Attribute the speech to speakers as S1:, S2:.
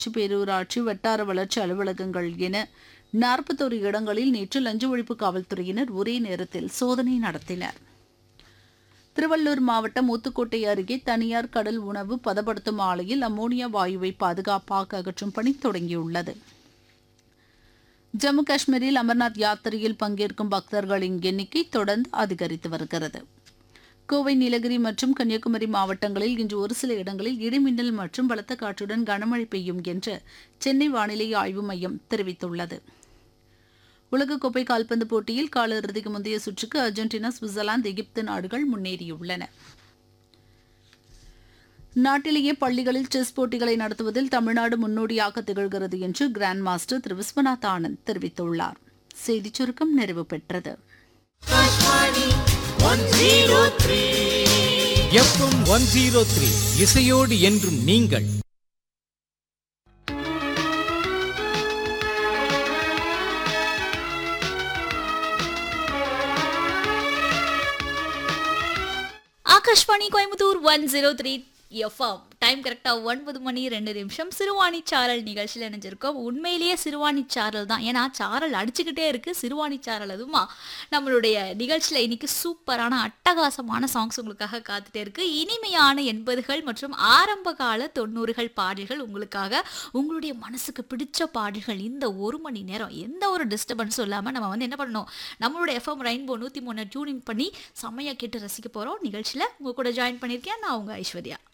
S1: பேரூராட்சி வட்டார வளர்ச்சி அலுவலகங்கள் என நாற்பத்தோரு இடங்களில் நேற்று லஞ்ச ஒழிப்பு காவல்துறையினர் ஒரே நேரத்தில் சோதனை நடத்தினர் திருவள்ளூர் மாவட்டம் ஊத்துக்கோட்டை அருகே தனியார் கடல் உணவு பதப்படுத்தும் ஆலையில் அம்மோனியா வாயுவை பாதுகாப்பாக அகற்றும் பணி தொடங்கியுள்ளது ஜம்மு காஷ்மீரில் அமர்நாத் யாத்திரையில் பங்கேற்கும் பக்தர்களின் எண்ணிக்கை தொடர்ந்து அதிகரித்து வருகிறது கோவை நீலகிரி மற்றும் கன்னியாகுமரி மாவட்டங்களில் இன்று ஒரு சில இடங்களில் இடிமின்னல் மற்றும் பலத்த காற்றுடன் கனமழை பெய்யும் என்று சென்னை வானிலை ஆய்வு மையம் தெரிவித்துள்ளது உலகக்கோப்பை கால்பந்து போட்டியில் காலிறுதிக்கு முந்தைய சுற்றுக்கு அர்ஜென்டினா சுவிட்சர்லாந்து எகிப்து நாடுகள் முன்னேறியுள்ளன நாட்டிலேயே பள்ளிகளில் செஸ் போட்டிகளை நடத்துவதில் தமிழ்நாடு முன்னோடியாக திகழ்கிறது என்று கிராண்ட் மாஸ்டர் திரு விஸ்வநாத் ஆனந்த் தெரிவித்துள்ளார் செய்திச் சுருக்கம் நிறைவு பெற்றது
S2: எஃப்எம் ஒன் ஜீரோ த்ரீ இசையோடு என்றும் நீங்கள்
S3: Akashvani Coimbatore one zero three FM time கரெக்டாக ஒன்பது மணி ரெண்டு நிமிஷம் சிறுவாணி சாரல் நிகழ்ச்சியில் இணைஞ்சிருக்கோம் உண்மையிலேயே சிறுவாணி சாரல் தான் ஏன்னா சாரல் அடிச்சுக்கிட்டே இருக்கு சிறுவாணி சாரல் அதுமா நம்மளுடைய நிகழ்ச்சியில் இன்னைக்கு சூப்பரான அட்டகாசமான சாங்ஸ் உங்களுக்காக காத்துட்டே இருக்கு இனிமையான எண்பதுகள் மற்றும் ஆரம்ப கால தொண்ணூறுகள் பாடல்கள் உங்களுக்காக உங்களுடைய மனசுக்கு பிடிச்ச பாடல்கள் இந்த ஒரு மணி நேரம் எந்த ஒரு டிஸ்டர்பன்ஸும் இல்லாமல் நம்ம வந்து என்ன பண்ணணும் நம்மளோட எஃப்எம் ரெயின்போ நூற்றி மூணு டியூனிங் பண்ணி செம்மையாக கேட்டு ரசிக்க போகிறோம் நிகழ்ச்சியில் உங்கள் கூட ஜாயின் பண்ணியிருக்கேன் நான் உங்கள் ஐஸ்வர்யா